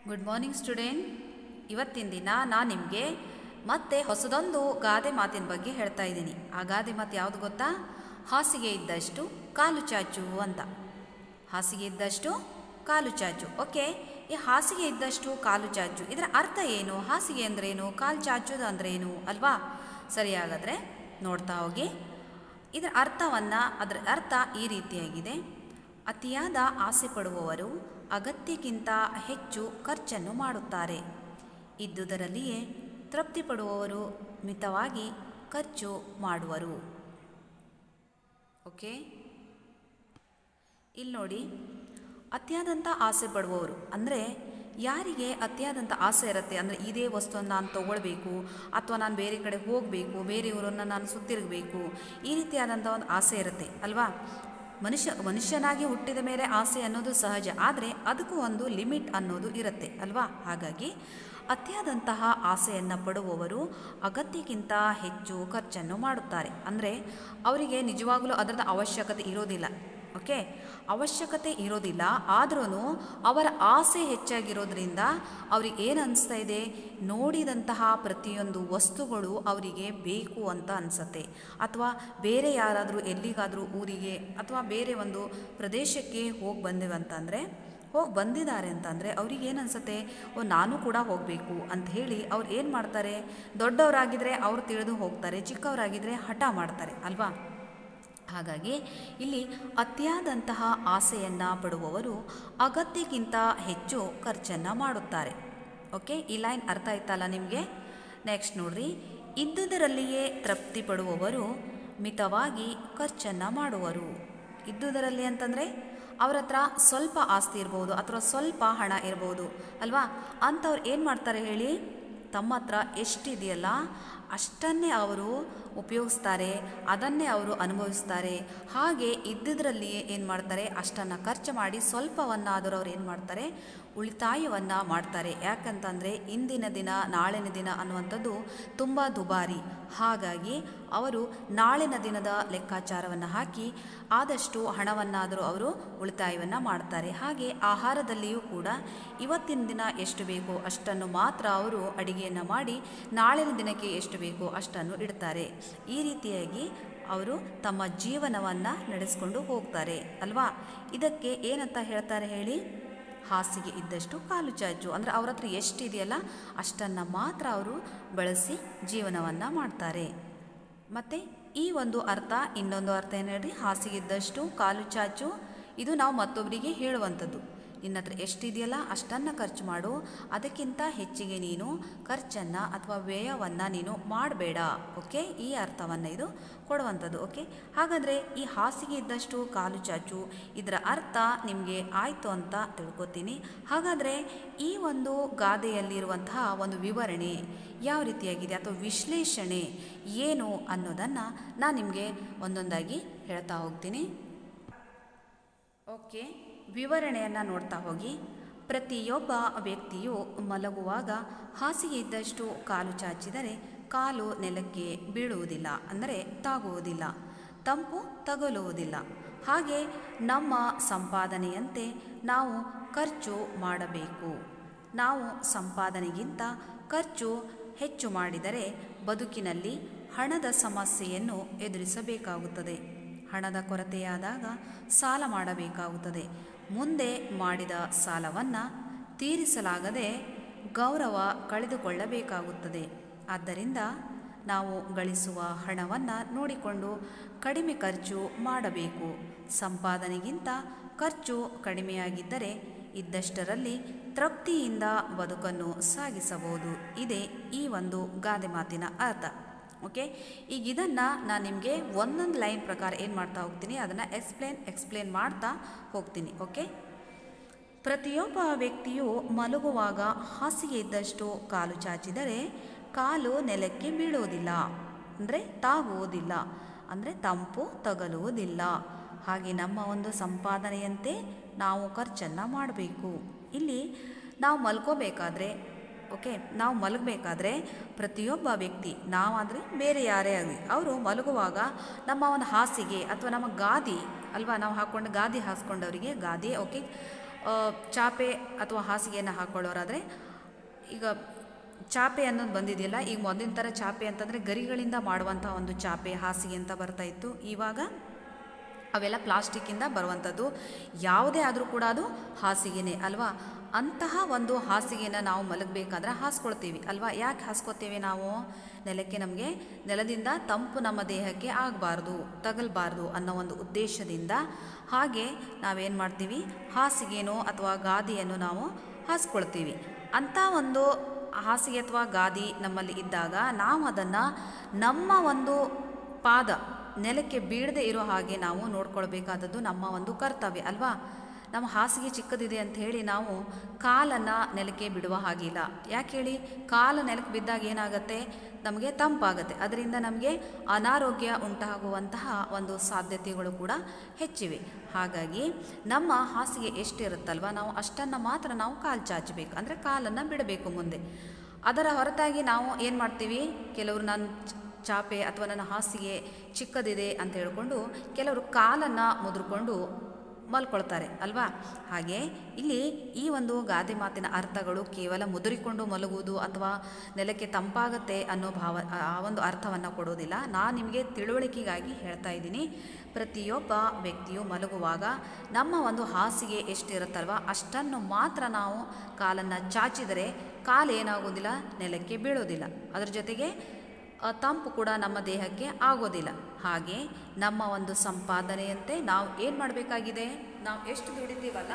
Good morning student ಇವತ್ತಿನ ದಿನ ನಾನು ನಿಮಗೆ ಮತ್ತೆ ಹೊಸದೊಂದು ಗಾದೆ ಮಾತಿನ ಬಗ್ಗೆ ಹೇಳ್ತಾ ಇದ್ದೀನಿ ಆ ಗಾದೆ ಮಾತು ಯಾವುದು ಗೊತ್ತಾ ಹಾಸಿಗೆ ಇದ್ದಷ್ಟು ಕಾಲು ಚಾಚು ಅಂತ ಹಾಸಿಗೆ ಇದ್ದಷ್ಟು ಕಾಲು ಚಾಚು ಓಕೆ ಈ ಹಾಸಿಗೆ ಇದ್ದಷ್ಟು ಕಾಲು ಚಾಚು ಇದರ ಅರ್ಥ ಏನು ಹಾಸಿಗೆ ಅಂದ್ರೇನು ಕಾಲು ಚಾಚುದು ಅಂದ್ರೇನು ಅಲ್ವಾ ಸರಿ ಹಾಗಾದರೆ ನೋಡ್ತಾ ಹೋಗಿ ಇದರ ಅರ್ಥವನ್ನು ಅದರ ಅರ್ಥ ಈ ರೀತಿಯಾಗಿದೆ ಅತಿಯಾದ ಆಸೆ ಪಡುವವರು ಅಗತ್ಯಕ್ಕಿಂತ ಹೆಚ್ಚು ಖರ್ಚನ್ನು ಮಾಡುತ್ತಾರೆ ಇದ್ದುದರಲ್ಲಿಯೇ ತೃಪ್ತಿ ಪಡುವವರು ಮಿತವಾಗಿ ಖರ್ಚು ಮಾಡುವರು ಓಕೆ ಇಲ್ಲಿ ನೋಡಿ ಅತಿಯಾದಂಥ ಆಸೆ ಪಡುವವರು ಅಂದರೆ ಯಾರಿಗೆ ಅತಿಯಾದಂಥ ಆಸೆ ಇರುತ್ತೆ ಅಂದರೆ ಇದೇ ವಸ್ತುವನ್ನು ನಾನು ತೊಗೊಳ್ಬೇಕು ಅಥವಾ ನಾನು ಬೇರೆ ಕಡೆ ಹೋಗಬೇಕು ಬೇರೆ ಊರನ್ನು ನಾನು ಸುತ್ತಿರಬೇಕು ಈ ರೀತಿಯಾದಂಥ ಒಂದು ಆಸೆ ಇರುತ್ತೆ ಅಲ್ವಾ ಮನುಷ್ಯ ಮನುಷ್ಯನಾಗಿ ಹುಟ್ಟಿದ ಮೇಲೆ ಆಸೆ ಅನ್ನೋದು ಸಹಜ ಆದರೆ ಅದಕ್ಕೂ ಒಂದು ಲಿಮಿಟ್ ಅನ್ನೋದು ಇರುತ್ತೆ ಅಲ್ವಾ ಹಾಗಾಗಿ ಅತಿಯಾದಂತಹ ಆಸೆಯನ್ನು ಪಡುವವರು ಅಗತ್ಯಕ್ಕಿಂತ ಹೆಚ್ಚು ಖರ್ಚನ್ನು ಮಾಡುತ್ತಾರೆ ಅಂದರೆ ಅವರಿಗೆ ನಿಜವಾಗಲೂ ಅದರದ ಅವಶ್ಯಕತೆ ಇರೋದಿಲ್ಲ ಓಕೆ ಅವಶ್ಯಕತೆ ಇರೋದಿಲ್ಲ ಆದ್ರೂ ಅವರ ಆಸೆ ಹೆಚ್ಚಾಗಿರೋದ್ರಿಂದ ಅವ್ರಿಗೆ ಏನು ಅನಿಸ್ತಾ ಇದೆ ನೋಡಿದಂತಹ ಪ್ರತಿಯೊಂದು ವಸ್ತುಗಳು ಅವರಿಗೆ ಬೇಕು ಅಂತ ಅನಿಸುತ್ತೆ ಅಥವಾ ಬೇರೆ ಯಾರಾದರೂ ಎಲ್ಲಿಗಾದರೂ ಊರಿಗೆ ಅಥವಾ ಬೇರೆ ಒಂದು ಪ್ರದೇಶಕ್ಕೆ ಹೋಗಿ ಬಂದೇವಂತಂದರೆ ಹೋಗಿ ಬಂದಿದ್ದಾರೆ ಅಂತಂದರೆ ಅವ್ರಿಗೆ ಏನು ಅನಿಸುತ್ತೆ ಓ ನಾನು ಕೂಡ ಹೋಗಬೇಕು ಅಂತ ಹೇಳಿ ಅವ್ರು ಏನು ಮಾಡ್ತಾರೆ ದೊಡ್ಡವರಾಗಿದ್ದರೆ ಅವ್ರು ತಿಳಿದು ಹೋಗ್ತಾರೆ ಚಿಕ್ಕವರಾಗಿದ್ದರೆ ಹಠ ಮಾಡ್ತಾರೆ ಅಲ್ವಾ ಹಾಗಾಗಿ ಇಲ್ಲಿ ಅತಿಯಾದಂತಹ ಆಸೆಯನ್ನು ಪಡುವವರು ಅಗತ್ಯಕ್ಕಿಂತ ಹೆಚ್ಚು ಖರ್ಚನ್ನು ಮಾಡುತ್ತಾರೆ ಓಕೆ ಈ ಲೈನ್ ಅರ್ಥ ಆಯ್ತಲ್ಲ ನಿಮಗೆ ನೆಕ್ಸ್ಟ್ ನೋಡ್ರಿ ಇದ್ದುದರಲ್ಲಿಯೇ ತೃಪ್ತಿ ಪಡುವವರು ಮಿತವಾಗಿ ಖರ್ಚನ್ನು ಮಾಡುವರು ಇದ್ದುದರಲ್ಲಿ ಅಂತಂದರೆ ಅವ್ರ ಹತ್ರ ಸ್ವಲ್ಪ ಆಸ್ತಿ ಇರ್ಬೋದು ಅಥವಾ ಸ್ವಲ್ಪ ಹಣ ಇರ್ಬೋದು ಅಲ್ವಾ ಅಂಥವ್ರು ಏನು ಮಾಡ್ತಾರೆ ಹೇಳಿ ತಮ್ಮ ಹತ್ರ ಎಷ್ಟಿದೆಯಲ್ಲ ಅಷ್ಟನ್ನೇ ಅವರು ಉಪಯೋಗಿಸ್ತಾರೆ ಅದನ್ನೇ ಅವರು ಅನುಭವಿಸ್ತಾರೆ ಹಾಗೆ ಇದ್ದುದರಲ್ಲಿಯೇ ಏನು ಮಾಡ್ತಾರೆ ಅಷ್ಟನ್ನು ಖರ್ಚು ಮಾಡಿ ಸ್ವಲ್ಪವನ್ನಾದರೂ ಅವ್ರು ಏನು ಮಾಡ್ತಾರೆ ಉಳಿತಾಯವನ್ನು ಮಾಡ್ತಾರೆ ಯಾಕಂತಂದರೆ ಇಂದಿನ ದಿನ ನಾಳಿನ ದಿನ ಅನ್ನುವಂಥದ್ದು ತುಂಬ ದುಬಾರಿ ಹಾಗಾಗಿ ಅವರು ನಾಳಿನ ದಿನದ ಲೆಕ್ಕಾಚಾರವನ್ನು ಹಾಕಿ ಆದಷ್ಟು ಹಣವನ್ನಾದರೂ ಅವರು ಉಳಿತಾಯವನ್ನು ಮಾಡ್ತಾರೆ ಹಾಗೆ ಆಹಾರದಲ್ಲಿಯೂ ಕೂಡ ಇವತ್ತಿನ ದಿನ ಎಷ್ಟು ಬೇಕೋ ಅಷ್ಟನ್ನು ಮಾತ್ರ ಅವರು ಅಡಿಗೆಯನ್ನು ಮಾಡಿ ನಾಳಿನ ದಿನಕ್ಕೆ ಎಷ್ಟು ಬೇಕೋ ಅಷ್ಟನ್ನು ಇಡ್ತಾರೆ ಈ ರೀತಿಯಾಗಿ ಅವರು ತಮ್ಮ ಜೀವನವನ್ನು ನಡೆಸ್ಕೊಂಡು ಹೋಗ್ತಾರೆ ಅಲ್ವಾ ಇದಕ್ಕೆ ಏನಂತ ಹೇಳ್ತಾರೆ ಹೇಳಿ ಹಾಸಿಗೆ ಇದ್ದಷ್ಟು ಕಾಲು ಚಾಚು ಅಂದರೆ ಅವ್ರ ಹತ್ರ ಎಷ್ಟಿದೆಯಲ್ಲ ಅಷ್ಟನ್ನು ಮಾತ್ರ ಅವರು ಬಳಸಿ ಜೀವನವನ್ನು ಮಾಡ್ತಾರೆ ಮತ್ತು ಈ ಒಂದು ಅರ್ಥ ಇನ್ನೊಂದು ಅರ್ಥ ಏನು ಹೇಳ್ರಿ ಹಾಸಿಗೆ ಇದ್ದಷ್ಟು ಕಾಲು ಚಾಚು ಇದು ನಾವು ಮತ್ತೊಬ್ಬರಿಗೆ ಹೇಳುವಂಥದ್ದು ನಿನ್ನ ಹತ್ರ ಎಷ್ಟಿದೆಯಲ್ಲ ಅಷ್ಟನ್ನು ಖರ್ಚು ಮಾಡು ಅದಕ್ಕಿಂತ ಹೆಚ್ಚಿಗೆ ನೀನು ಖರ್ಚನ್ನು ಅಥವಾ ವ್ಯಯವನ್ನು ನೀನು ಮಾಡಬೇಡ ಓಕೆ ಈ ಅರ್ಥವನ್ನು ಇದು ಕೊಡುವಂಥದ್ದು ಓಕೆ ಹಾಗಾದರೆ ಈ ಹಾಸಿಗೆ ಇದ್ದಷ್ಟು ಕಾಲು ಚಾಚು ಇದರ ಅರ್ಥ ನಿಮಗೆ ಆಯಿತು ಅಂತ ತಿಳ್ಕೊತೀನಿ ಹಾಗಾದರೆ ಈ ಒಂದು ಗಾದೆಯಲ್ಲಿರುವಂತಹ ಒಂದು ವಿವರಣೆ ಯಾವ ರೀತಿಯಾಗಿದೆ ಅಥವಾ ವಿಶ್ಲೇಷಣೆ ಏನು ಅನ್ನೋದನ್ನು ನಾನು ನಿಮಗೆ ಒಂದೊಂದಾಗಿ ಹೇಳ್ತಾ ಹೋಗ್ತೀನಿ ಓಕೆ ವಿವರಣೆಯನ್ನು ನೋಡ್ತಾ ಹೋಗಿ ಪ್ರತಿಯೊಬ್ಬ ವ್ಯಕ್ತಿಯು ಮಲಗುವಾಗ ಹಾಸಿಗೆ ಇದ್ದಷ್ಟು ಕಾಲು ಚಾಚಿದರೆ ಕಾಲು ನೆಲಕ್ಕೆ ಬೀಳುವುದಿಲ್ಲ ಅಂದರೆ ತಾಗುವುದಿಲ್ಲ ತಂಪು ತಗುಲುವುದಿಲ್ಲ ಹಾಗೆ ನಮ್ಮ ಸಂಪಾದನೆಯಂತೆ ನಾವು ಖರ್ಚು ಮಾಡಬೇಕು ನಾವು ಸಂಪಾದನೆಗಿಂತ ಖರ್ಚು ಹೆಚ್ಚು ಮಾಡಿದರೆ ಬದುಕಿನಲ್ಲಿ ಹಣದ ಸಮಸ್ಯೆಯನ್ನು ಎದುರಿಸಬೇಕಾಗುತ್ತದೆ ಹಣದ ಕೊರತೆಯಾದಾಗ ಸಾಲ ಮಾಡಬೇಕಾಗುತ್ತದೆ ಮುಂದೆ ಮಾಡಿದ ಸಾಲವನ್ನು ತೀರಿಸಲಾಗದೆ ಗೌರವ ಕಳೆದುಕೊಳ್ಳಬೇಕಾಗುತ್ತದೆ ಆದ್ದರಿಂದ ನಾವು ಗಳಿಸುವ ಹಣವನ್ನು ನೋಡಿಕೊಂಡು ಕಡಿಮೆ ಖರ್ಚು ಮಾಡಬೇಕು ಸಂಪಾದನೆಗಿಂತ ಖರ್ಚು ಕಡಿಮೆಯಾಗಿದ್ದರೆ ಇದ್ದಷ್ಟರಲ್ಲಿ ತೃಪ್ತಿಯಿಂದ ಬದುಕನ್ನು ಸಾಗಿಸಬಹುದು ಇದೇ ಈ ಒಂದು ಗಾದೆ ಮಾತಿನ ಅರ್ಥ ಓಕೆ ಈಗ ಇದನ್ನು ನಾನು ನಿಮಗೆ ಒಂದೊಂದು ಲೈನ್ ಪ್ರಕಾರ ಏನು ಮಾಡ್ತಾ ಹೋಗ್ತೀನಿ ಅದನ್ನು ಎಕ್ಸ್ಪ್ಲೇನ್ ಎಕ್ಸ್ಪ್ಲೇನ್ ಮಾಡ್ತಾ ಹೋಗ್ತೀನಿ ಓಕೆ ಪ್ರತಿಯೊಬ್ಬ ವ್ಯಕ್ತಿಯು ಮಲಗುವಾಗ ಹಾಸಿಗೆ ಇದ್ದಷ್ಟು ಕಾಲು ಚಾಚಿದರೆ ಕಾಲು ನೆಲಕ್ಕೆ ಬೀಳುವುದಿಲ್ಲ ಅಂದರೆ ತಾಗುವುದಿಲ್ಲ ಅಂದರೆ ತಂಪು ತಗಲುವುದಿಲ್ಲ ಹಾಗೆ ನಮ್ಮ ಒಂದು ಸಂಪಾದನೆಯಂತೆ ನಾವು ಖರ್ಚನ್ನು ಮಾಡಬೇಕು ಇಲ್ಲಿ ನಾವು ಮಲ್ಕೋಬೇಕಾದ್ರೆ ಓಕೆ ನಾವು ಮಲಗಬೇಕಾದ್ರೆ ಪ್ರತಿಯೊಬ್ಬ ವ್ಯಕ್ತಿ ನಾವಾದರೆ ಬೇರೆ ಯಾರೇ ಆಗಲಿ ಅವರು ಮಲಗುವಾಗ ನಮ್ಮ ಒಂದು ಹಾಸಿಗೆ ಅಥವಾ ನಮ್ಮ ಗಾದಿ ಅಲ್ವಾ ನಾವು ಹಾಕ್ಕೊಂಡು ಗಾದಿ ಹಾಸ್ಕೊಂಡವರಿಗೆ ಗಾದಿ ಓಕೆ ಆ, ಚಾಪೆ ಅಥವಾ ಹಾಸಿಗೆಯನ್ನು ಹಾಕ್ಕೊಳ್ಳೋರಾದರೆ ಈಗ ಚಾಪೆ ಅನ್ನೋದು ಬಂದಿದೆಯಲ್ಲ ಈಗ ಮೊದಲಿನ ಥರ ಚಾಪೆ ಅಂತಂದರೆ ಗರಿಗಳಿಂದ ಮಾಡುವಂಥ ಒಂದು ಚಾಪೆ ಹಾಸಿಗೆ ಅಂತ ಬರ್ತಾ ಇತ್ತು ಇವಾಗ ಅವೆಲ್ಲ ಪ್ಲಾಸ್ಟಿಕ್ಕಿಂದ ಬರುವಂಥದ್ದು ಯಾವುದೇ ಆದರೂ ಕೂಡ ಅದು ಹಾಸಿಗೆನೇ ಅಲ್ವಾ ಅಂತಹ ಒಂದು ಹಾಸಿಗೆನ ನಾವು ಮಲಗಬೇಕಾದ್ರೆ ಹಾಸ್ಕೊಳ್ತೀವಿ ಅಲ್ವಾ ಯಾಕೆ ಹಾಸ್ಕೊತೀವಿ ನಾವು ನೆಲಕ್ಕೆ ನಮಗೆ ನೆಲದಿಂದ ತಂಪು ನಮ್ಮ ದೇಹಕ್ಕೆ ಆಗಬಾರ್ದು ತಗಲ್ಬಾರ್ದು ಅನ್ನೋ ಒಂದು ಉದ್ದೇಶದಿಂದ ಹಾಗೆ ನಾವೇನು ಮಾಡ್ತೀವಿ ಹಾಸಿಗೆನೋ ಅಥವಾ ಗಾದಿಯನ್ನು ನಾವು ಹಾಸ್ಕೊಳ್ತೀವಿ ಅಂಥ ಒಂದು ಹಾಸಿಗೆ ಅಥವಾ ಗಾದಿ ನಮ್ಮಲ್ಲಿ ಇದ್ದಾಗ ನಾವು ಅದನ್ನು ನಮ್ಮ ಒಂದು ಪಾದ ನೆಲಕ್ಕೆ ಬೀಳದೆ ಇರೋ ಹಾಗೆ ನಾವು ನೋಡ್ಕೊಳ್ಬೇಕಾದದ್ದು ನಮ್ಮ ಒಂದು ಕರ್ತವ್ಯ ಅಲ್ವಾ ನಮ್ಮ ಹಾಸಿಗೆ ಚಿಕ್ಕದಿದೆ ಅಂತ ಹೇಳಿ ನಾವು ಕಾಲನ್ನು ನೆಲಕ್ಕೆ ಬಿಡುವ ಹಾಗಿಲ್ಲ ಯಾಕೆ ಹೇಳಿ ಕಾಲು ನೆಲಕ್ಕೆ ಬಿದ್ದಾಗ ಏನಾಗುತ್ತೆ ನಮಗೆ ತಂಪಾಗುತ್ತೆ ಅದರಿಂದ ನಮಗೆ ಅನಾರೋಗ್ಯ ಉಂಟಾಗುವಂತಹ ಒಂದು ಸಾಧ್ಯತೆಗಳು ಕೂಡ ಹೆಚ್ಚಿವೆ ಹಾಗಾಗಿ ನಮ್ಮ ಹಾಸಿಗೆ ಎಷ್ಟಿರುತ್ತಲ್ವ ನಾವು ಅಷ್ಟನ್ನು ಮಾತ್ರ ನಾವು ಕಾಲು ಚಾಚಬೇಕು ಅಂದರೆ ಕಾಲನ್ನು ಬಿಡಬೇಕು ಮುಂದೆ ಅದರ ಹೊರತಾಗಿ ನಾವು ಏನು ಮಾಡ್ತೀವಿ ಕೆಲವರು ನಾನು ಚ- ಚಾಪೆ ಅಥವಾ ನನ್ನ ಹಾಸಿಗೆ ಚಿಕ್ಕದಿದೆ ಅಂತ ಹೇಳ್ಕೊಂಡು ಕೆಲವರು ಕಾಲನ್ನು ಮುದ್ರಕೊಂಡು ಮಲ್ಕೊಳ್ತಾರೆ ಅಲ್ವಾ ಹಾಗೆ ಇಲ್ಲಿ ಈ ಒಂದು ಗಾದೆ ಮಾತಿನ ಅರ್ಥಗಳು ಕೇವಲ ಮುದುರಿಕೊಂಡು ಮಲಗುವುದು ಅಥವಾ ನೆಲಕ್ಕೆ ತಂಪಾಗತ್ತೆ ಅನ್ನೋ ಭಾವ ಆ ಒಂದು ಅರ್ಥವನ್ನು ಕೊಡೋದಿಲ್ಲ ನಾನು ನಿಮಗೆ ತಿಳುವಳಿಕೆಗಾಗಿ ಹೇಳ್ತಾ ಇದ್ದೀನಿ ಪ್ರತಿಯೊಬ್ಬ ವ್ಯಕ್ತಿಯು ಮಲಗುವಾಗ ನಮ್ಮ ಒಂದು ಹಾಸಿಗೆ ಎಷ್ಟಿರುತ್ತಲ್ವ ಅಷ್ಟನ್ನು ಮಾತ್ರ ನಾವು ಕಾಲನ್ನು ಚಾಚಿದರೆ ಕಾಲು ಏನಾಗೋದಿಲ್ಲ ನೆಲಕ್ಕೆ ಬೀಳೋದಿಲ್ಲ ಅದರ ಜೊತೆಗೆ ಆ, ತಂಪು ಕೂಡ ನಮ್ಮ ದೇಹಕ್ಕೆ ಆಗೋದಿಲ್ಲ ಹಾಗೆ ನಮ್ಮ ಒಂದು ಸಂಪಾದನೆಯಂತೆ ನಾವು ಏನು ಮಾಡಬೇಕಾಗಿದೆ ನಾವು ಎಷ್ಟು ದುಡಿತೀವಲ್ಲ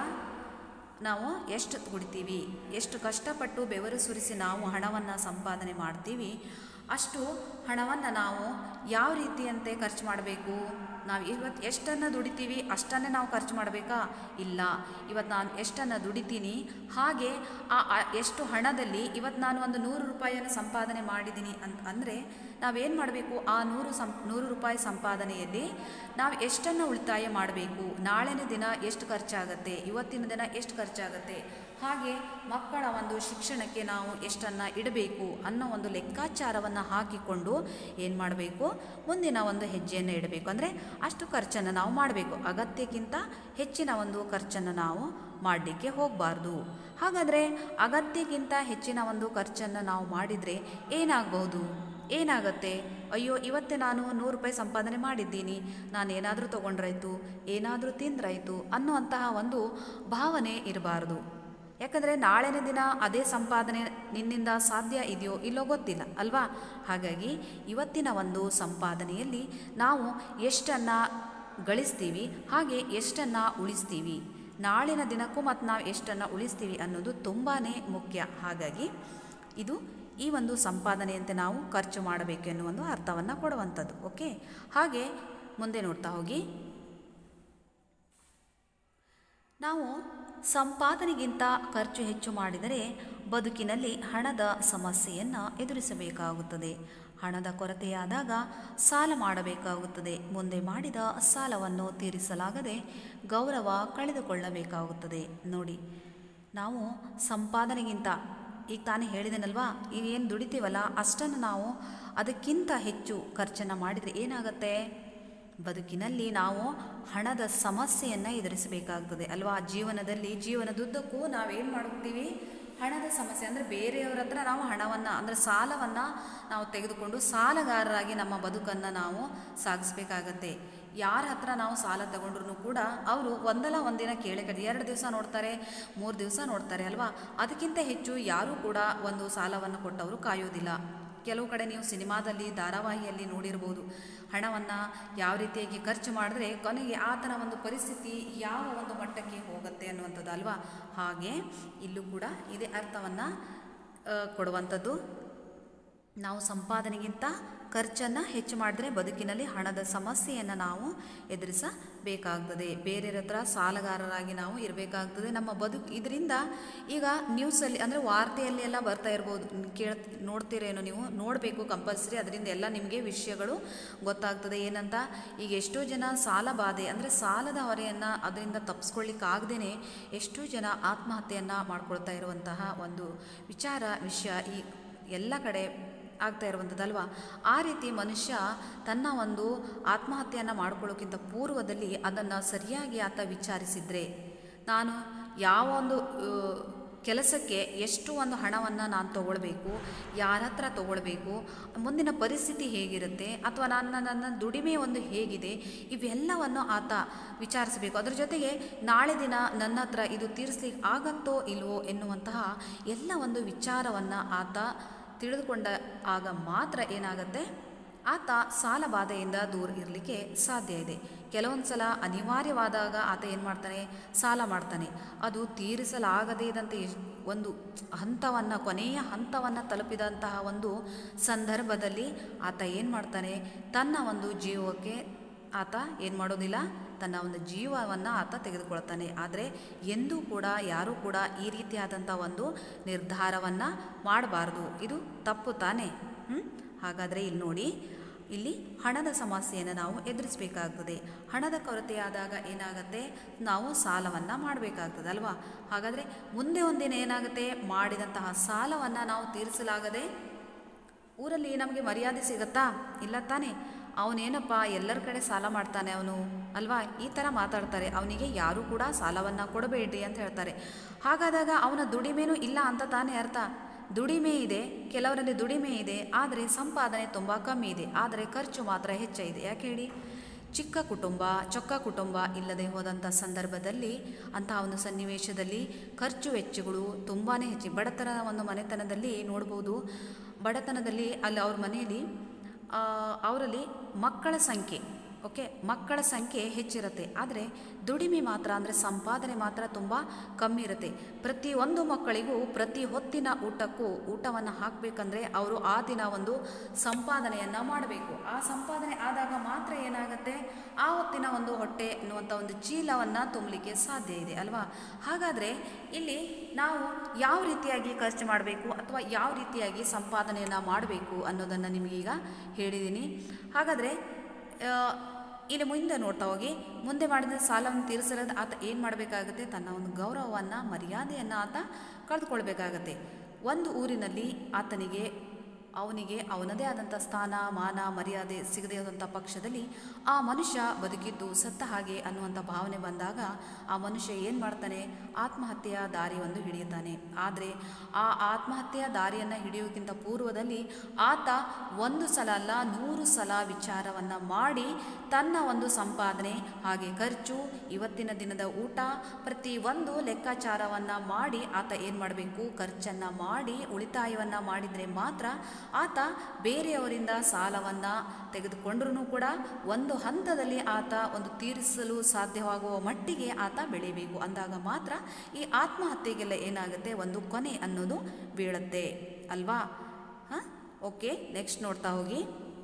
ನಾವು ಎಷ್ಟು ದುಡಿತೀವಿ ಎಷ್ಟು ಕಷ್ಟಪಟ್ಟು ಬೆವರು ಸುರಿಸಿ ನಾವು ಹಣವನ್ನು ಸಂಪಾದನೆ ಮಾಡ್ತೀವಿ ಅಷ್ಟು ಹಣವನ್ನು ನಾವು ಯಾವ ರೀತಿಯಂತೆ ಖರ್ಚು ಮಾಡಬೇಕು ನಾವು ಇವತ್ತು ಎಷ್ಟನ್ನು ದುಡಿತೀವಿ ಅಷ್ಟನ್ನೇ ನಾವು ಖರ್ಚು ಮಾಡಬೇಕಾ ಇಲ್ಲ ಇವತ್ತು ನಾನು ಎಷ್ಟನ್ನು ದುಡಿತೀನಿ ಹಾಗೆ ಆ ಆ ಎಷ್ಟು ಹಣದಲ್ಲಿ ಇವತ್ತು ನಾನು ಒಂದು ನೂರು ರೂಪಾಯಿಯನ್ನು ಸಂಪಾದನೆ ಮಾಡಿದ್ದೀನಿ ಅಂತ ಅಂದರೆ ನಾವೇನು ಮಾಡಬೇಕು ಆ ನೂರು ಸಂ ನೂರು ರೂಪಾಯಿ ಸಂಪಾದನೆಯಲ್ಲಿ ನಾವು ಎಷ್ಟನ್ನು ಉಳಿತಾಯ ಮಾಡಬೇಕು ನಾಳಿನ ದಿನ ಎಷ್ಟು ಖರ್ಚಾಗತ್ತೆ ಇವತ್ತಿನ ದಿನ ಎಷ್ಟು ಖರ್ಚಾಗತ್ತೆ ಹಾಗೆ ಮಕ್ಕಳ ಒಂದು ಶಿಕ್ಷಣಕ್ಕೆ ನಾವು ಎಷ್ಟನ್ನು ಇಡಬೇಕು ಅನ್ನೋ ಒಂದು ಲೆಕ್ಕಾಚಾರವನ್ನು ಹಾಕಿಕೊಂಡು ಏನು ಮಾಡಬೇಕು ಮುಂದಿನ ಒಂದು ಹೆಜ್ಜೆಯನ್ನು ಇಡಬೇಕು ಅಂದರೆ ಅಷ್ಟು ಖರ್ಚನ್ನು ನಾವು ಮಾಡಬೇಕು ಅಗತ್ಯಕ್ಕಿಂತ ಹೆಚ್ಚಿನ ಒಂದು ಖರ್ಚನ್ನು ನಾವು ಮಾಡಲಿಕ್ಕೆ ಹೋಗಬಾರ್ದು ಹಾಗಾದರೆ ಅಗತ್ಯಕ್ಕಿಂತ ಹೆಚ್ಚಿನ ಒಂದು ಖರ್ಚನ್ನು ನಾವು ಮಾಡಿದರೆ ಏನಾಗಬಹುದು ಏನಾಗತ್ತೆ ಅಯ್ಯೋ ಇವತ್ತೇ ನಾನು ನೂರು ರೂಪಾಯಿ ಸಂಪಾದನೆ ಮಾಡಿದ್ದೀನಿ ನಾನು ಏನಾದರೂ ತೊಗೊಂಡ್ರಾಯ್ತು ಏನಾದರೂ ತಿಂದ್ರಾಯ್ತು ಅನ್ನುವಂತಹ ಒಂದು ಭಾವನೆ ಇರಬಾರ್ದು ಯಾಕಂದರೆ ನಾಳಿನ ದಿನ ಅದೇ ಸಂಪಾದನೆ ನಿನ್ನಿಂದ ಸಾಧ್ಯ ಇದೆಯೋ ಇಲ್ಲೋ ಗೊತ್ತಿಲ್ಲ ಅಲ್ವಾ ಹಾಗಾಗಿ ಇವತ್ತಿನ ಒಂದು ಸಂಪಾದನೆಯಲ್ಲಿ ನಾವು ಎಷ್ಟನ್ನು ಗಳಿಸ್ತೀವಿ ಹಾಗೆ ಎಷ್ಟನ್ನು ಉಳಿಸ್ತೀವಿ ನಾಳಿನ ದಿನಕ್ಕೂ ಮತ್ತು ನಾವು ಎಷ್ಟನ್ನು ಉಳಿಸ್ತೀವಿ ಅನ್ನೋದು ತುಂಬಾ ಮುಖ್ಯ ಹಾಗಾಗಿ ಇದು ಈ ಒಂದು ಸಂಪಾದನೆಯಂತೆ ನಾವು ಖರ್ಚು ಮಾಡಬೇಕು ಎನ್ನುವ ಒಂದು ಅರ್ಥವನ್ನು ಕೊಡುವಂಥದ್ದು ಓಕೆ ಹಾಗೆ ಮುಂದೆ ನೋಡ್ತಾ ಹೋಗಿ ನಾವು ಸಂಪಾದನೆಗಿಂತ ಖರ್ಚು ಹೆಚ್ಚು ಮಾಡಿದರೆ ಬದುಕಿನಲ್ಲಿ ಹಣದ ಸಮಸ್ಯೆಯನ್ನು ಎದುರಿಸಬೇಕಾಗುತ್ತದೆ ಹಣದ ಕೊರತೆಯಾದಾಗ ಸಾಲ ಮಾಡಬೇಕಾಗುತ್ತದೆ ಮುಂದೆ ಮಾಡಿದ ಸಾಲವನ್ನು ತೀರಿಸಲಾಗದೆ ಗೌರವ ಕಳೆದುಕೊಳ್ಳಬೇಕಾಗುತ್ತದೆ ನೋಡಿ ನಾವು ಸಂಪಾದನೆಗಿಂತ ಈಗ ತಾನೇ ಹೇಳಿದೆನಲ್ವಾ ಈಗ ಏನು ದುಡಿತೀವಲ್ಲ ಅಷ್ಟನ್ನು ನಾವು ಅದಕ್ಕಿಂತ ಹೆಚ್ಚು ಖರ್ಚನ್ನು ಮಾಡಿದರೆ ಏನಾಗುತ್ತೆ ಬದುಕಿನಲ್ಲಿ ನಾವು ಹಣದ ಸಮಸ್ಯೆಯನ್ನು ಎದುರಿಸಬೇಕಾಗ್ತದೆ ಅಲ್ವಾ ಜೀವನದಲ್ಲಿ ಜೀವನದುದ್ದಕ್ಕೂ ನಾವೇನು ಮಾಡ್ತೀವಿ ಹಣದ ಸಮಸ್ಯೆ ಅಂದರೆ ಬೇರೆಯವರ ಹತ್ರ ನಾವು ಹಣವನ್ನು ಅಂದರೆ ಸಾಲವನ್ನು ನಾವು ತೆಗೆದುಕೊಂಡು ಸಾಲಗಾರರಾಗಿ ನಮ್ಮ ಬದುಕನ್ನು ನಾವು ಸಾಗಿಸ್ಬೇಕಾಗತ್ತೆ ಯಾರ ಹತ್ರ ನಾವು ಸಾಲ ತಗೊಂಡ್ರು ಕೂಡ ಅವರು ಒಂದಲ್ಲ ಒಂದಿನ ಕೇಳೇ ಕಡೆ ಎರಡು ದಿವಸ ನೋಡ್ತಾರೆ ಮೂರು ದಿವಸ ನೋಡ್ತಾರೆ ಅಲ್ವಾ ಅದಕ್ಕಿಂತ ಹೆಚ್ಚು ಯಾರೂ ಕೂಡ ಒಂದು ಸಾಲವನ್ನು ಕೊಟ್ಟವರು ಕಾಯೋದಿಲ್ಲ ಕೆಲವು ಕಡೆ ನೀವು ಸಿನಿಮಾದಲ್ಲಿ ಧಾರಾವಾಹಿಯಲ್ಲಿ ನೋಡಿರ್ಬೋದು ಹಣವನ್ನು ಯಾವ ರೀತಿಯಾಗಿ ಖರ್ಚು ಮಾಡಿದ್ರೆ ಕೊನೆಗೆ ಆತನ ಒಂದು ಪರಿಸ್ಥಿತಿ ಯಾವ ಒಂದು ಮಟ್ಟಕ್ಕೆ ಹೋಗುತ್ತೆ ಅನ್ನುವಂಥದ್ದು ಅಲ್ವಾ ಹಾಗೆ ಇಲ್ಲೂ ಕೂಡ ಇದೇ ಅರ್ಥವನ್ನು ಕೊಡುವಂಥದ್ದು ನಾವು ಸಂಪಾದನೆಗಿಂತ ಖರ್ಚನ್ನು ಹೆಚ್ಚು ಮಾಡಿದ್ರೆ ಬದುಕಿನಲ್ಲಿ ಹಣದ ಸಮಸ್ಯೆಯನ್ನು ನಾವು ಎದುರಿಸಬೇಕಾಗ್ತದೆ ಬೇರೆಯವ್ರ ಹತ್ರ ಸಾಲಗಾರರಾಗಿ ನಾವು ಇರಬೇಕಾಗ್ತದೆ ನಮ್ಮ ಬದುಕು ಇದರಿಂದ ಈಗ ನ್ಯೂಸಲ್ಲಿ ಅಂದರೆ ವಾರ್ತೆಯಲ್ಲಿ ಎಲ್ಲ ಬರ್ತಾ ಇರ್ಬೋದು ಕೇಳ್ ನೋಡ್ತೀರೇನೋ ನೀವು ನೋಡಬೇಕು ಕಂಪಲ್ಸರಿ ಅದರಿಂದ ಎಲ್ಲ ನಿಮಗೆ ವಿಷಯಗಳು ಗೊತ್ತಾಗ್ತದೆ ಏನಂತ ಈಗ ಎಷ್ಟೋ ಜನ ಸಾಲ ಬಾಧೆ ಅಂದರೆ ಸಾಲದ ಹೊರೆಯನ್ನು ಅದರಿಂದ ತಪ್ಪಿಸ್ಕೊಳ್ಳಿಕ್ಕಾಗ್ದೇ ಎಷ್ಟೋ ಜನ ಆತ್ಮಹತ್ಯೆಯನ್ನು ಮಾಡ್ಕೊಳ್ತಾ ಇರುವಂತಹ ಒಂದು ವಿಚಾರ ವಿಷಯ ಈ ಎಲ್ಲ ಕಡೆ ಆಗ್ತಾ ಇರುವಂಥದ್ದಲ್ವಾ ಆ ರೀತಿ ಮನುಷ್ಯ ತನ್ನ ಒಂದು ಆತ್ಮಹತ್ಯೆಯನ್ನು ಮಾಡ್ಕೊಳ್ಳೋಕ್ಕಿಂತ ಪೂರ್ವದಲ್ಲಿ ಅದನ್ನು ಸರಿಯಾಗಿ ಆತ ವಿಚಾರಿಸಿದರೆ ನಾನು ಯಾವ ಒಂದು ಆ, ಕೆಲಸಕ್ಕೆ ಎಷ್ಟು ಒಂದು ಹಣವನ್ನು ನಾನು ತಗೊಳ್ಬೇಕು ಯಾರ ಹತ್ರ ತಗೊಳ್ಬೇಕು ಮುಂದಿನ ಪರಿಸ್ಥಿತಿ ಹೇಗಿರುತ್ತೆ ಅಥವಾ ನನ್ನ ನನ್ನ ದುಡಿಮೆ ಒಂದು ಹೇಗಿದೆ ಇವೆಲ್ಲವನ್ನು ಆತ ವಿಚಾರಿಸಬೇಕು ಅದರ ಜೊತೆಗೆ ನಾಳೆ ದಿನ ನನ್ನ ಹತ್ರ ಇದು ತೀರಿಸ್ಲಿಕ್ಕೆ ಆಗತ್ತೋ ಇಲ್ವೋ ಎನ್ನುವಂತಹ ಎಲ್ಲ ಒಂದು ವಿಚಾರವನ್ನು ಆತ ತಿಳಿದುಕೊಂಡ ಆಗ ಮಾತ್ರ ಏನಾಗುತ್ತೆ ಆತ ಸಾಲ ಬಾಧೆಯಿಂದ ದೂರ ಇರಲಿಕ್ಕೆ ಸಾಧ್ಯ ಇದೆ ಕೆಲವೊಂದು ಸಲ ಅನಿವಾರ್ಯವಾದಾಗ ಆತ ಏನು ಮಾಡ್ತಾನೆ ಸಾಲ ಮಾಡ್ತಾನೆ ಅದು ತೀರಿಸಲಾಗದೇ ಇದ್ದಂತೆ ಎಷ್ಟ್- ಒಂದು ಹಂತವನ್ನು ಕೊನೆಯ ಹಂತವನ್ನು ತಲುಪಿದಂತಹ ಒಂದು ಸಂದರ್ಭದಲ್ಲಿ ಆತ ಏನು ಮಾಡ್ತಾನೆ ತನ್ನ ಒಂದು ಜೀವಕ್ಕೆ ಆತ ಏನು ಮಾಡೋದಿಲ್ಲ ತನ್ನ ಒಂದು ಜೀವವನ್ನು ಆತ ತೆಗೆದುಕೊಳ್ತಾನೆ ಆದರೆ ಎಂದೂ ಕೂಡ ಯಾರೂ ಕೂಡ ಈ ರೀತಿಯಾದಂಥ ಒಂದು ನಿರ್ಧಾರವನ್ನು ಮಾಡಬಾರ್ದು ಇದು ತಪ್ಪು ತಾನೇ ಹ್ಮ್? ಹಾಗಾದರೆ ಇಲ್ಲಿ ನೋಡಿ ಇಲ್ಲಿ ಹಣದ ಸಮಸ್ಯೆಯನ್ನು ನಾವು ಎದುರಿಸಬೇಕಾಗ್ತದೆ ಹಣದ ಕೊರತೆಯಾದಾಗ ಏನಾಗುತ್ತೆ ನಾವು ಸಾಲವನ್ನು ಮಾಡಬೇಕಾಗ್ತದೆ ಅಲ್ವಾ ಹಾಗಾದರೆ ಮುಂದೆ ಒಂದಿನ ಏನಾಗುತ್ತೆ ಮಾಡಿದಂತಹ ಸಾಲವನ್ನು ನಾವು ತೀರಿಸಲಾಗದೆ ಊರಲ್ಲಿ ನಮಗೆ ಮರ್ಯಾದೆ ಸಿಗತ್ತಾ ಇಲ್ಲ ತಾನೇ ಅವನೇನಪ್ಪ ಎಲ್ಲರ ಕಡೆ ಸಾಲ ಮಾಡ್ತಾನೆ ಅವನು ಅಲ್ವಾ ಈ ಥರ ಮಾತಾಡ್ತಾರೆ ಅವನಿಗೆ ಯಾರೂ ಕೂಡ ಸಾಲವನ್ನು ಕೊಡಬೇಡ್ರಿ ಅಂತ ಹೇಳ್ತಾರೆ ಹಾಗಾದಾಗ ಅವನ ದುಡಿಮೆನೂ ಇಲ್ಲ ಅಂತ ತಾನೇ ಅರ್ಥ ದುಡಿಮೆ ಇದೆ ಕೆಲವರಲ್ಲಿ ದುಡಿಮೆ ಇದೆ ಆದರೆ ಸಂಪಾದನೆ ತುಂಬ ಕಮ್ಮಿ ಇದೆ ಆದರೆ ಖರ್ಚು ಮಾತ್ರ ಹೆಚ್ಚಿದೆ ಯಾಕೆ ಹೇಳಿ ಚಿಕ್ಕ ಕುಟುಂಬ ಚೊಕ್ಕ ಕುಟುಂಬ ಇಲ್ಲದೆ ಹೋದಂಥ ಸಂದರ್ಭದಲ್ಲಿ ಅಂತಹ ಒಂದು ಸನ್ನಿವೇಶದಲ್ಲಿ ಖರ್ಚು ವೆಚ್ಚಗಳು ತುಂಬಾ ಹೆಚ್ಚು ಬಡತನ ಒಂದು ಮನೆತನದಲ್ಲಿ ನೋಡ್ಬೋದು ಬಡತನದಲ್ಲಿ ಅಲ್ಲಿ ಅವ್ರ ಮನೆಯಲ್ಲಿ ಆ, ಅವರಲ್ಲಿ ಮಕ್ಕಳ ಸಂಖ್ಯೆ ಓಕೆ ಮಕ್ಕಳ ಸಂಖ್ಯೆ ಹೆಚ್ಚಿರುತ್ತೆ ಆದರೆ ದುಡಿಮೆ ಮಾತ್ರ ಅಂದರೆ ಸಂಪಾದನೆ ಮಾತ್ರ ತುಂಬ ಕಮ್ಮಿ ಇರುತ್ತೆ ಪ್ರತಿಯೊಂದು ಮಕ್ಕಳಿಗೂ ಪ್ರತಿ ಹೊತ್ತಿನ ಊಟಕ್ಕೂ ಊಟವನ್ನು ಹಾಕಬೇಕಂದ್ರೆ ಅವರು ಆ ದಿನ ಒಂದು ಸಂಪಾದನೆಯನ್ನು ಮಾಡಬೇಕು ಆ ಸಂಪಾದನೆ ಆದಾಗ ಮಾತ್ರ ಏನಾಗುತ್ತೆ ಆ ಹೊತ್ತಿನ ಒಂದು ಹೊಟ್ಟೆ ಎನ್ನುವಂಥ ಒಂದು ಚೀಲವನ್ನು ತುಂಬಲಿಕ್ಕೆ ಸಾಧ್ಯ ಇದೆ ಅಲ್ವಾ ಹಾಗಾದರೆ ಇಲ್ಲಿ ನಾವು ಯಾವ ರೀತಿಯಾಗಿ ಖರ್ಚು ಮಾಡಬೇಕು ಅಥವಾ ಯಾವ ರೀತಿಯಾಗಿ ಸಂಪಾದನೆಯನ್ನು ಮಾಡಬೇಕು ಅನ್ನೋದನ್ನು ನಿಮಗೀಗ ಹೇಳಿದ್ದೀನಿ ಹಾಗಾದರೆ ಆ, ಇಲ್ಲಿ ಮುಂದೆ ನೋಡ್ತಾ ಹೋಗಿ ಮುಂದೆ ಮಾಡಿದ ಸಾಲವನ್ನು ತೀರಿಸಲದ ಆತ ಏನು ಮಾಡಬೇಕಾಗುತ್ತೆ ತನ್ನ ಒಂದು ಗೌರವವನ್ನು ಮರ್ಯಾದೆಯನ್ನು ಆತ ಕಳೆದುಕೊಳ್ಬೇಕಾಗತ್ತೆ ಒಂದು ಊರಿನಲ್ಲಿ ಆತನಿಗೆ ಅವನಿಗೆ ಅವನದೇ ಆದಂಥ ಸ್ಥಾನ ಮಾನ ಮರ್ಯಾದೆ ಸಿಗದೇ ಇರುವಂಥ ಪಕ್ಷದಲ್ಲಿ ಆ ಮನುಷ್ಯ ಬದುಕಿದ್ದು ಸತ್ತ ಹಾಗೆ ಅನ್ನುವಂಥ ಭಾವನೆ ಬಂದಾಗ ಆ ಮನುಷ್ಯ ಏನು ಮಾಡ್ತಾನೆ ಆತ್ಮಹತ್ಯೆಯ ದಾರಿ ಒಂದು ಹಿಡಿಯುತ್ತಾನೆ ಆದರೆ ಆ ಆತ್ಮಹತ್ಯೆಯ ದಾರಿಯನ್ನು ಹಿಡಿಯೋಕ್ಕಿಂತ ಪೂರ್ವದಲ್ಲಿ ಆತ ಒಂದು ಸಲ ಅಲ್ಲ ನೂರು ಸಲ ವಿಚಾರವನ್ನು ಮಾಡಿ ತನ್ನ ಒಂದು ಸಂಪಾದನೆ ಹಾಗೆ ಖರ್ಚು ಇವತ್ತಿನ ದಿನದ ಊಟ ಪ್ರತಿ ಒಂದು ಲೆಕ್ಕಾಚಾರವನ್ನು ಮಾಡಿ ಆತ ಏನು ಮಾಡಬೇಕು ಖರ್ಚನ್ನು ಮಾಡಿ ಉಳಿತಾಯವನ್ನು ಮಾಡಿದರೆ ಮಾತ್ರ ಆತ ಬೇರೆಯವರಿಂದ ಸಾಲವನ್ನು ತೆಗೆದುಕೊಂಡ್ರೂ ಕೂಡ ಒಂದು ಹಂತದಲ್ಲಿ ಆತ ಒಂದು ತೀರಿಸಲು ಸಾಧ್ಯವಾಗುವ ಮಟ್ಟಿಗೆ ಆತ ಬೆಳಿಬೇಕು ಅಂದಾಗ ಮಾತ್ರ ಈ ಆತ್ಮಹತ್ಯೆಗೆಲ್ಲ ಏನಾಗುತ್ತೆ ಒಂದು ಕೊನೆ ಅನ್ನೋದು ಬೀಳುತ್ತೆ ಅಲ್ವಾ ಹಾಂ ಓಕೆ ನೆಕ್ಸ್ಟ್ ನೋಡ್ತಾ ಹೋಗಿ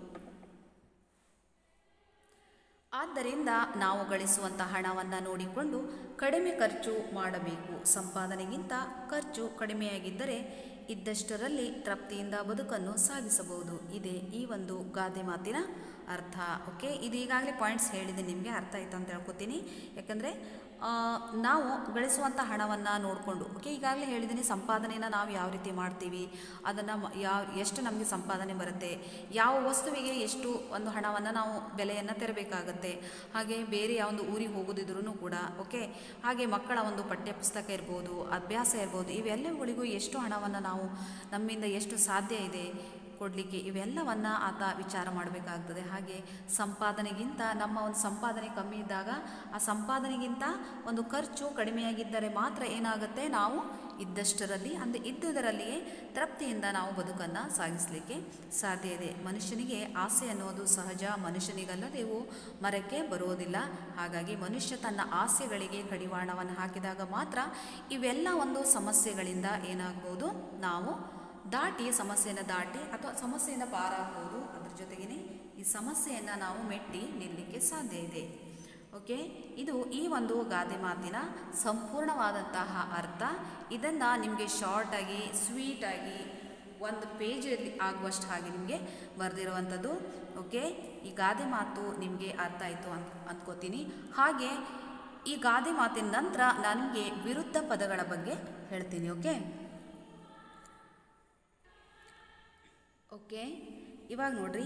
ಆದ್ದರಿಂದ ನಾವು ಗಳಿಸುವಂಥ ಹಣವನ್ನು ನೋಡಿಕೊಂಡು ಕಡಿಮೆ ಖರ್ಚು ಮಾಡಬೇಕು ಸಂಪಾದನೆಗಿಂತ ಖರ್ಚು ಕಡಿಮೆಯಾಗಿದ್ದರೆ ಇದ್ದಷ್ಟರಲ್ಲಿ ತೃಪ್ತಿಯಿಂದ ಬದುಕನ್ನು ಸಾಗಿಸಬಹುದು ಇದೇ ಈ ಒಂದು ಗಾದೆ ಮಾತಿನ ಅರ್ಥ ಓಕೆ ಇದು ಈಗಾಗಲೇ ಪಾಯಿಂಟ್ಸ್ ಹೇಳಿದೆ ನಿಮಗೆ ಅರ್ಥ ಆಯ್ತು ಅಂತ ಹೇಳ್ಕೊತೀನಿ ಯಾಕಂದರೆ ನಾವು ಗಳಿಸುವಂಥ ಹಣವನ್ನು ನೋಡಿಕೊಂಡು ಓಕೆ ಈಗಾಗಲೇ ಹೇಳಿದ್ದೀನಿ ಸಂಪಾದನೆಯನ್ನು ನಾವು ಯಾವ ರೀತಿ ಮಾಡ್ತೀವಿ ಅದನ್ನು ಯಾವ ಎಷ್ಟು ನಮಗೆ ಸಂಪಾದನೆ ಬರುತ್ತೆ ಯಾವ ವಸ್ತುವಿಗೆ ಎಷ್ಟು ಒಂದು ಹಣವನ್ನು ನಾವು ಬೆಲೆಯನ್ನು ತೆರಬೇಕಾಗತ್ತೆ ಹಾಗೆ ಬೇರೆ ಯಾವ ಒಂದು ಊರಿಗೆ ಹೋಗೋದಿದ್ರೂ ಕೂಡ ಓಕೆ ಹಾಗೆ ಮಕ್ಕಳ ಒಂದು ಪಠ್ಯ ಪುಸ್ತಕ ಇರ್ಬೋದು ಅಭ್ಯಾಸ ಇರ್ಬೋದು ಇವೆಲ್ಲವುಗಳಿಗೂ ಎಷ್ಟು ಹಣವನ್ನು ನಾವು ನಮ್ಮಿಂದ ಎಷ್ಟು ಸಾಧ್ಯ ಇದೆ ಕೊಡಲಿಕ್ಕೆ ಇವೆಲ್ಲವನ್ನು ಆತ ವಿಚಾರ ಮಾಡಬೇಕಾಗ್ತದೆ ಹಾಗೆ ಸಂಪಾದನೆಗಿಂತ ನಮ್ಮ ಒಂದು ಸಂಪಾದನೆ ಕಮ್ಮಿ ಇದ್ದಾಗ ಆ ಸಂಪಾದನೆಗಿಂತ ಒಂದು ಖರ್ಚು ಕಡಿಮೆಯಾಗಿದ್ದರೆ ಮಾತ್ರ ಏನಾಗುತ್ತೆ ನಾವು ಇದ್ದಷ್ಟರಲ್ಲಿ ಅಂದರೆ ಇದ್ದುದರಲ್ಲಿಯೇ ತೃಪ್ತಿಯಿಂದ ನಾವು ಬದುಕನ್ನು ಸಾಗಿಸಲಿಕ್ಕೆ ಸಾಧ್ಯ ಇದೆ ಮನುಷ್ಯನಿಗೆ ಆಸೆ ಅನ್ನೋದು ಸಹಜ ಮನುಷ್ಯನಿಗಲ್ಲದೆವು ಮರಕ್ಕೆ ಬರುವುದಿಲ್ಲ ಹಾಗಾಗಿ ಮನುಷ್ಯ ತನ್ನ ಆಸೆಗಳಿಗೆ ಕಡಿವಾಣವನ್ನು ಹಾಕಿದಾಗ ಮಾತ್ರ ಇವೆಲ್ಲ ಒಂದು ಸಮಸ್ಯೆಗಳಿಂದ ಏನಾಗ್ಬೋದು ನಾವು ದಾಟಿ ಸಮಸ್ಯೆಯನ್ನು ದಾಟಿ ಅಥವಾ ಸಮಸ್ಯೆಯಿಂದ ಪಾರಾಗ್ಬೋದು ಅದ್ರ ಜೊತೆಗೇ ಈ ಸಮಸ್ಯೆಯನ್ನು ನಾವು ಮೆಟ್ಟಿ ನಿಲ್ಲಲಿಕ್ಕೆ ಸಾಧ್ಯ ಇದೆ ಓಕೆ ಇದು ಈ ಒಂದು ಗಾದೆ ಮಾತಿನ ಸಂಪೂರ್ಣವಾದಂತಹ ಅರ್ಥ ಇದನ್ನು ನಿಮಗೆ ಶಾರ್ಟಾಗಿ ಸ್ವೀಟಾಗಿ ಒಂದು ಪೇಜಲ್ಲಿ ಆಗುವಷ್ಟು ಹಾಗೆ ನಿಮಗೆ ಬರೆದಿರುವಂಥದ್ದು ಓಕೆ ಈ ಗಾದೆ ಮಾತು ನಿಮಗೆ ಅರ್ಥ ಆಯಿತು ಅಂತ ಅಂದ್ಕೋತೀನಿ ಹಾಗೆ ಈ ಗಾದೆ ಮಾತಿನ ನಂತರ ನನಗೆ ವಿರುದ್ಧ ಪದಗಳ ಬಗ್ಗೆ ಹೇಳ್ತೀನಿ ಓಕೆ ಓಕೆ ಇವಾಗ ನೋಡ್ರಿ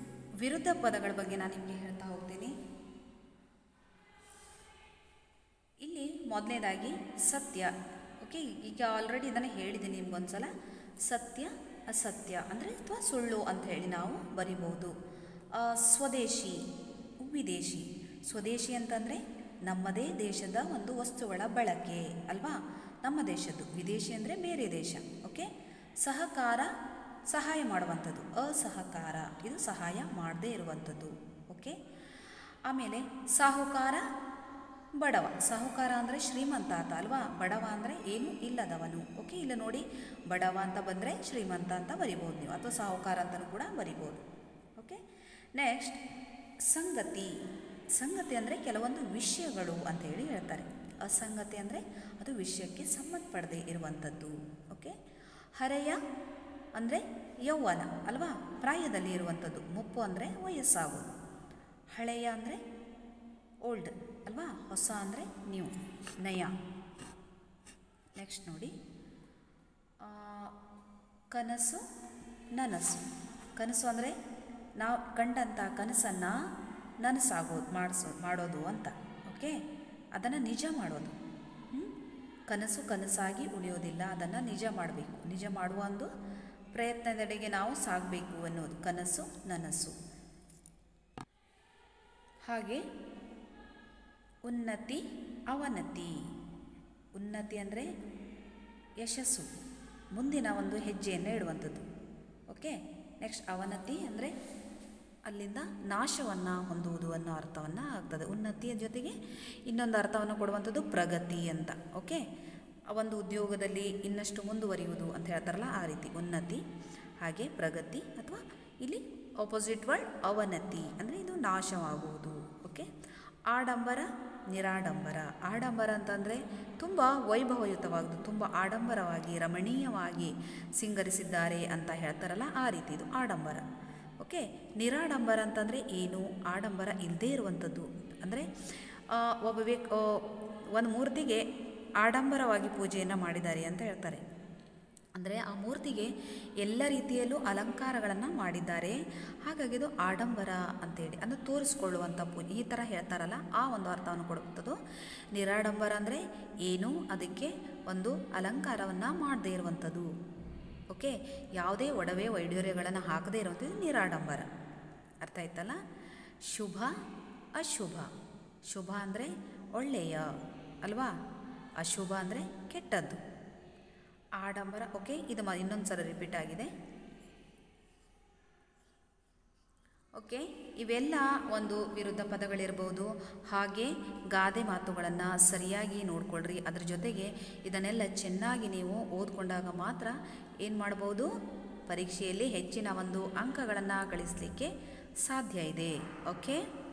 ವಿರುದ್ಧ ಪದಗಳ ಬಗ್ಗೆ ನಾನು ನಿಮಗೆ ಹೇಳ್ತಾ ಹೋಗ್ತೀನಿ ಇಲ್ಲಿ ಮೊದಲನೇದಾಗಿ ಸತ್ಯ ಓಕೆ ಈಗ ಆಲ್ರೆಡಿ ಇದನ್ನು ಹೇಳಿದ್ದೀನಿ ನಿಮ್ಗೊಂದ್ಸಲ ಸತ್ಯ ಅಸತ್ಯ ಅಂದರೆ ಅಥವಾ ಸುಳ್ಳು ಅಂತ ಹೇಳಿ ನಾವು ಬರಿಬೋದು ಆ, ಸ್ವದೇಶಿ ವಿದೇಶಿ ಸ್ವದೇಶಿ ಅಂತಂದರೆ ನಮ್ಮದೇ ದೇಶದ ಒಂದು ವಸ್ತುಗಳ ಬಳಕೆ ಅಲ್ವಾ ನಮ್ಮ ದೇಶದ್ದು ವಿದೇಶಿ ಅಂದರೆ ಬೇರೆ ದೇಶ ಓಕೆ ಸಹಕಾರ ಸಹಾಯ ಮಾಡುವಂಥದ್ದು ಅಸಹಕಾರ ಇದು ಸಹಾಯ ಮಾಡದೇ ಇರುವಂಥದ್ದು ಓಕೆ ಆಮೇಲೆ ಸಾಹುಕಾರ ಬಡವ ಸಾಹುಕಾರ ಅಂದರೆ ಶ್ರೀಮಂತ ಆತ ಅಲ್ವಾ ಬಡವ ಅಂದರೆ ಏನು ಇಲ್ಲದವನು ಓಕೆ ಇಲ್ಲ ನೋಡಿ ಬಡವ ಅಂತ ಬಂದರೆ ಶ್ರೀಮಂತ ಅಂತ ಬರಿಬೋದು ನೀವು ಅಥವಾ ಸಾಹುಕಾರ ಅಂತಲೂ ಕೂಡ ಬರಿಬೋದು ಓಕೆ ನೆಕ್ಸ್ಟ್ ಸಂಗತಿ ಸಂಗತಿ ಅಂದರೆ ಕೆಲವೊಂದು ವಿಷಯಗಳು ಅಂತ ಹೇಳಿ ಹೇಳ್ತಾರೆ ಅಸಂಗತಿ ಅಂದರೆ ಅದು ವಿಷಯಕ್ಕೆ ಸಂಬಂಧಪಡದೆ ಇರುವಂಥದ್ದು ಓಕೆ ಹರೆಯ ಅಂದರೆ ಯೌವನ ಅಲ್ವಾ ಪ್ರಾಯದಲ್ಲಿ ಇರುವಂಥದ್ದು ಮುಪ್ಪು ಅಂದರೆ ವಯಸ್ಸಾಗೋದು ಹಳೆಯ ಅಂದರೆ ಓಲ್ಡ್ ಅಲ್ವಾ ಹೊಸ ಅಂದರೆ ನ್ಯೂ ನಯ ನೆಕ್ಸ್ಟ್ ನೋಡಿ ಆ, ಕನಸು ನನಸು ಕನಸು ಅಂದರೆ ನಾವು ಕಂಡಂಥ ಕನಸನ್ನು ನನಸಾಗೋದು ಮಾಡಿಸೋ ಮಾಡೋದು ಅಂತ ಓಕೆ ಅದನ್ನು ನಿಜ ಮಾಡೋದು ಹ್ಮ್? ಕನಸು ಕನಸಾಗಿ ಉಳಿಯೋದಿಲ್ಲ ಅದನ್ನು ನಿಜ ಮಾಡಬೇಕು ನಿಜ ಮಾಡುವ ಒಂದು ಪ್ರಯತ್ನದೆಡೆಗೆ ನಾವು ಸಾಗಬೇಕು ಅನ್ನೋದು ಕನಸು ನನಸು ಹಾಗೆ ಉನ್ನತಿ ಅವನತಿ ಉನ್ನತಿ ಅಂದರೆ ಯಶಸ್ಸು ಮುಂದಿನ ಒಂದು ಹೆಜ್ಜೆಯನ್ನು ಇಡುವಂಥದ್ದು ಓಕೆ ನೆಕ್ಸ್ಟ್ ಅವನತಿ ಅಂದರೆ ಅಲ್ಲಿಂದ ನಾಶವನ್ನು ಹೊಂದುವುದು ಅನ್ನೋ ಅರ್ಥವನ್ನು ಆಗ್ತದೆ ಉನ್ನತಿಯ ಜೊತೆಗೆ ಇನ್ನೊಂದು ಅರ್ಥವನ್ನು ಕೊಡುವಂಥದ್ದು ಪ್ರಗತಿ ಅಂತ ಓಕೆ ಆ ಒಂದು ಉದ್ಯೋಗದಲ್ಲಿ ಇನ್ನಷ್ಟು ಮುಂದುವರಿಯುವುದು ಅಂತ ಹೇಳ್ತಾರಲ್ಲ ಆ ರೀತಿ ಉನ್ನತಿ ಹಾಗೆ ಪ್ರಗತಿ ಅಥವಾ ಇಲ್ಲಿ ಆಪೋಸಿಟ್ ವರ್ಡ್ ಅವನತಿ ಅಂದರೆ ಇದು ನಾಶವಾಗುವುದು ಓಕೆ ಆಡಂಬರ ನಿರಾಡಂಬರ ಆಡಂಬರ ಅಂತಂದರೆ ತುಂಬ ವೈಭವಯುತವಾಗುವುದು ತುಂಬ ಆಡಂಬರವಾಗಿ ರಮಣೀಯವಾಗಿ ಸಿಂಗರಿಸಿದ್ದಾರೆ ಅಂತ ಹೇಳ್ತಾರಲ್ಲ ಆ ರೀತಿ ಇದು ಆಡಂಬರ ಓಕೆ ನಿರಾಡಂಬರ ಅಂತಂದರೆ ಏನು ಆಡಂಬರ ಇಲ್ಲದೇ ಇರುವಂಥದ್ದು ಅಂದರೆ ಒಬ್ಬ ವ್ಯಕ್ ಆ, ಒಂದು ಮೂರ್ತಿಗೆ ಆಡಂಬರವಾಗಿ ಪೂಜೆಯನ್ನು ಮಾಡಿದ್ದಾರೆ ಅಂತ ಹೇಳ್ತಾರೆ ಅಂದರೆ ಆ ಮೂರ್ತಿಗೆ ಎಲ್ಲ ರೀತಿಯಲ್ಲೂ ಅಲಂಕಾರಗಳನ್ನು ಮಾಡಿದ್ದಾರೆ ಹಾಗಾಗಿ ಇದು ಆಡಂಬರ ಅಂತೇಳಿ ಅಂದರೆ ತೋರಿಸ್ಕೊಳ್ಳುವಂಥ ಪೂಜೆ ಈ ಥರ ಹೇಳ್ತಾರಲ್ಲ ಆ ಒಂದು ಅರ್ಥವನ್ನು ಕೊಡುವಂಥದ್ದು ನಿರಾಡಂಬರ ಅಂದರೆ ಏನು ಅದಕ್ಕೆ ಒಂದು ಅಲಂಕಾರವನ್ನು ಮಾಡದೇ ಇರುವಂಥದ್ದು ಓಕೆ ಯಾವುದೇ ಒಡವೆ ವೈಡೂರ್ಯಗಳನ್ನು ಹಾಕದೇ ಇರುವಂಥದ್ದು ನಿರಾಡಂಬರ ಅರ್ಥ ಆಯ್ತಲ್ಲ ಶುಭ ಅಶುಭ ಶುಭ ಅಂದರೆ ಒಳ್ಳೆಯ ಅಲ್ವಾ ಅಶುಭ ಅಂದರೆ ಕೆಟ್ಟದ್ದು ಆಡಂಬರ ಓಕೆ ಇದು ಮ ಇನ್ನೊಂದು ಸಲ ರಿಪೀಟ್ ಆಗಿದೆ ಓಕೆ ಇವೆಲ್ಲ ಒಂದು ವಿರುದ್ಧ ಪದಗಳಿರ್ಬೋದು ಹಾಗೆ ಗಾದೆ ಮಾತುಗಳನ್ನು ಸರಿಯಾಗಿ ನೋಡ್ಕೊಳ್ರಿ ಅದ್ರ ಜೊತೆಗೆ ಇದನ್ನೆಲ್ಲ ಚೆನ್ನಾಗಿ ನೀವು ಓದ್ಕೊಂಡಾಗ ಮಾತ್ರ ಏನು ಮಾಡ್ಬೋದು ಪರೀಕ್ಷೆಯಲ್ಲಿ ಹೆಚ್ಚಿನ ಒಂದು ಅಂಕಗಳನ್ನು ಗಳಿಸಲಿಕ್ಕೆ ಸಾಧ್ಯ ಇದೆ ಓಕೆ